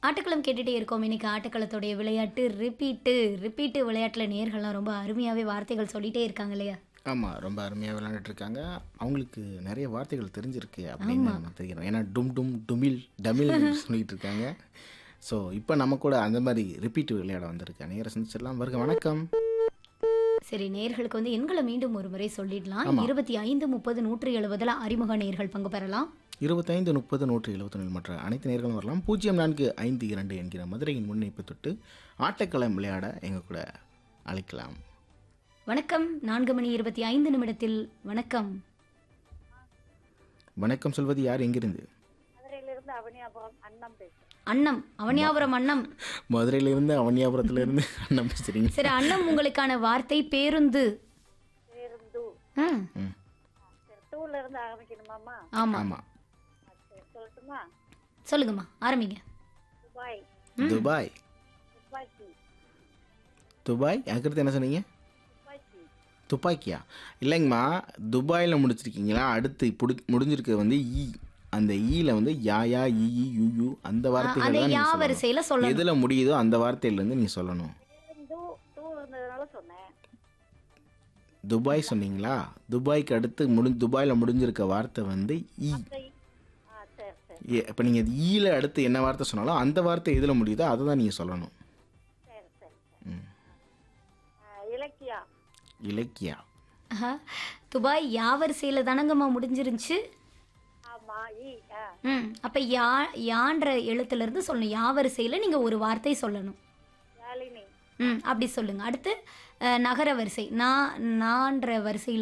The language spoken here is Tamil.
ஆட்டுக்களம் கேட்டுட்டே இருக்கோம் இன்னைக்கு ஆட்டுக்களத்துடைய விளையாட்டு ரிப்பீட்டு ரிப்பீட்டு விளையாட்டில் நேர்கள்லாம் ரொம்ப அருமையாகவே வார்த்தைகள் சொல்லிட்டே இருக்காங்க இல்லையா ஆமாம் ரொம்ப அருமையாக விளையாண்டுட்டு இருக்காங்க அவங்களுக்கு நிறைய வார்த்தைகள் தெரிஞ்சிருக்கு அப்படின்னு நம்ம தெரிகிறோம் ஏன்னா டும் டும் டுமில் டமில் சொல்லிட்டு இருக்காங்க ஸோ இப்போ நம்ம கூட அந்த மாதிரி ரிப்பீட் விளையாட வந்திருக்கேன் நேரம் சந்திச்சிடலாம் வருக வணக்கம் சரி நேர்களுக்கு வந்து எண்களை மீண்டும் ஒரு முறை சொல்லிடலாம் இருபத்தி ஐந்து முப்பது நூற்றி எழுபதில் அறிமுக நேர்கள் பங்கு பெறலாம் இருபத்தைந்து முப்பது நூற்றி எழுபத்தொன்னில் மற்ற அனைத்து நேர்களும் வரலாம் பூஜ்ஜியம் நான்கு ஐந்து இரண்டு என்கிற மதுரையின் முன்னிப்பு தொட்டு ஆட்டக்களம் விளையாட எங்கள் கூட அழைக்கலாம் வணக்கம் நான்கு மணி இருபத்தி ஐந்து நிமிடத்தில் வணக்கம் வணக்கம் சொல்வது யார் எங்கிருந்து மதுரையிலிருந்து அவனியாபுரம் அண்ணம் பேசுறேன் அன்னம் அவனியாபுரம் அன்னம் மதுரையிலேருந்து அவனியாபுரத்துலேருந்து அண்ணன் பேசுகிறீங்க சரி அன்னம் உங்களுக்கான வார்த்தை பேருந்து பேருந்து ஆ, ம் சரி டூல இருந்து ஆரம்பிக்கணுமாமா ஆமா ஆமாம் சரி சொல்லட்டுமா சொல்லுங்கம்மா ஆரம்பிங்க துபாய் துபாய் துப்பாக்கி துபாய் அதுக்கடுத்து என்ன சொன்னீங்க துப்பாக்கி துப்பாக்கியா இல்லைங்கம்மா துபாயில் முடிச்சிருக்கீங்களா அடுத்து புடி முடிஞ்சிருக்கிறது வந்து ஈ அந்த ஈல வந்து யா யா ஈ ஈ யூ யூ அந்த வார்த்தைகள் அந்த தான் யா நீங்க சொல்லணும். வரிசையில சொல்லணும் எதுல முடியுதோ அந்த வார்த்தையிலேருந்து நீ சொல்லணும் பேருந்து டூ இருந்ததுனால சொன்னேன் துபாய் சொன்னீங்களா துபாய்க்கு அடுத்து முடி துபாயில் முடிஞ்சிருக்க வார்த்தை வந்து ஈ சரி. ஆ சரி சரி இப்போ நீங்கள் ஈல அடுத்து என்ன வார்த்தை சொன்னாலும் அந்த வார்த்தை எதில் முடியுதோ அதை தான் நீங்கள் சொல்லணும் சரி சரி சரி ம். ஆ, இலக்கியா இலக்கியா ஆஹா. துபாய் யா வரிசையில தானங்கம்மா முடிஞ்சிருந்துச்சு ஆமா ஈ ஆ ம் அப்ப யா யான்ற எழுத்துல இருந்து சொல்லணும் யா வரிசையில நீங்க ஒரு வார்த்தை சொல்லணும் யாழினி ம் அப்படி சொல்லுங்க அடுத்து அஹ், நகர வரிசை நான் நான்ற வரிசையில்